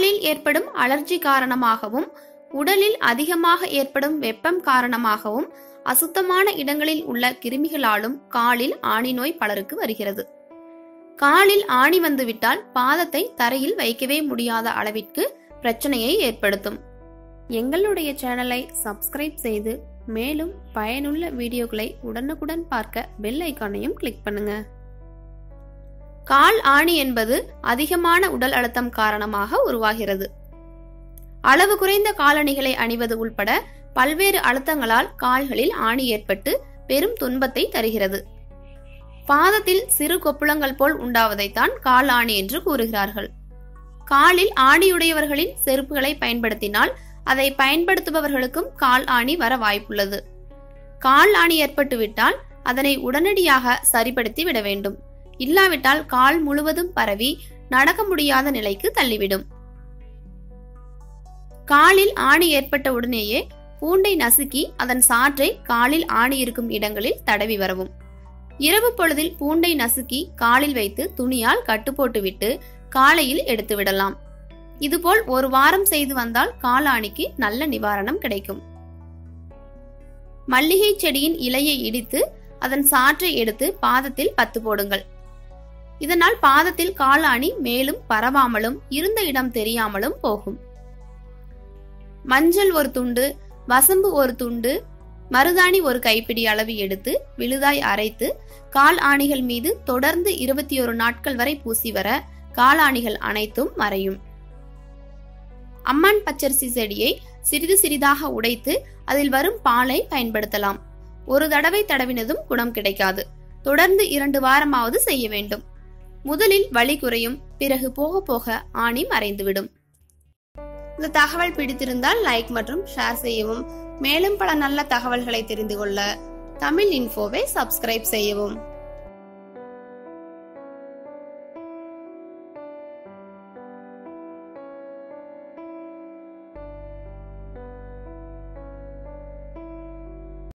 காலில் ஏற்படும் அலர்ஜி காரணமாகவும் உடலில் அதிகமாக ஏற்படும் வெப்பம் காரணமாகவும் அசுத்தமான இடங்களில் உள்ள கிருமிகளாலும் காலில் ஆணி நோய் பலருக்கு வருகிறது காலில் ஆணி வந்துவிட்டால் பாதத்தை தரையில் வைக்கவே முடியாத அளவிற்கு பிரச்சனையை ஏற்படுத்தும் எங்களுடைய சேனலை சப்ஸ்கிரைப் செய்து மேலும் பயனுள்ள வீடியோக்களை உடனுக்குடன் பார்க்க பெல் ஐக்கானையும் கிளிக் பண்ணுங்க கால் ஆணி என்பது அதிகமான உடல் அழுத்தம் காரணமாக உருவாகிறது அளவு குறைந்த காலணிகளை அணிவது உள்பட பல்வேறு அழுத்தங்களால் கால்களில் ஆணி ஏற்பட்டு பெரும் துன்பத்தை தருகிறது பாதத்தில் சிறு கொப்புளங்கள் போல் உண்டாவதைத்தான் கால் ஆணி என்று கூறுகிறார்கள் காலில் ஆணியுடையவர்களின் செருப்புகளை பயன்படுத்தினால் அதை பயன்படுத்துபவர்களுக்கும் கால் ஆணி வர வாய்ப்புள்ளது கால் ஆணி ஏற்பட்டுவிட்டால் அதனை உடனடியாக சரிப்படுத்தி விட வேண்டும் இல்லாவிட்டால் கால் முழுவதும் பரவி நடக்க முடியாத நிலைக்கு தள்ளிவிடும் காலில் ஆணி ஏற்பட்ட உடனேயே பூண்டை நசுக்கி அதன் சாற்றை காலில் ஆணி இருக்கும் இடங்களில் தடவி வரவும் இரவு பொழுதில் பூண்டை நசுக்கி காலில் வைத்து துணியால் கட்டு போட்டுவிட்டு காலையில் எடுத்து விடலாம் இதுபோல் ஒரு வாரம் செய்து வந்தால் காலாணிக்கு நல்ல நிவாரணம் கிடைக்கும் மல்லிகை செடியின் இலையை இடித்து அதன் சாற்றை எடுத்து பாதத்தில் பத்து போடுங்கள் இதனால் பாதத்தில் காலாணி மேலும் பரவாமலும் இருந்த இடம் தெரியாமலும் போகும் மஞ்சள் ஒரு துண்டு வசம்பு ஒரு துண்டு மருதாணி ஒரு கைப்பிடி அளவு எடுத்து விழுதாய் அரைத்து கால் ஆணிகள் மீது தொடர்ந்து இருபத்தி ஒரு நாட்கள் வரை பூசி வர காலாணிகள் அனைத்தும் மறையும் அம்மான் பச்சரிசி செடியை சிறிது சிறிதாக உடைத்து அதில் வரும் பாலை பயன்படுத்தலாம் ஒரு தடவை தடவினதும் குணம் கிடைக்காது தொடர்ந்து இரண்டு வாரமாவது செய்ய வேண்டும் முதலில் வலி குறையும் பிறகு போக போக ஆணி மறைந்துவிடும் இந்த தகவல் பிடித்திருந்தால் லைக் மற்றும் ஷேர் செய்யவும் மேலும் பல நல்ல தகவல்களை தெரிந்து கொள்ள தமிழ் இன்ஃபோவை சப்ஸ்கிரைப் செய்யவும்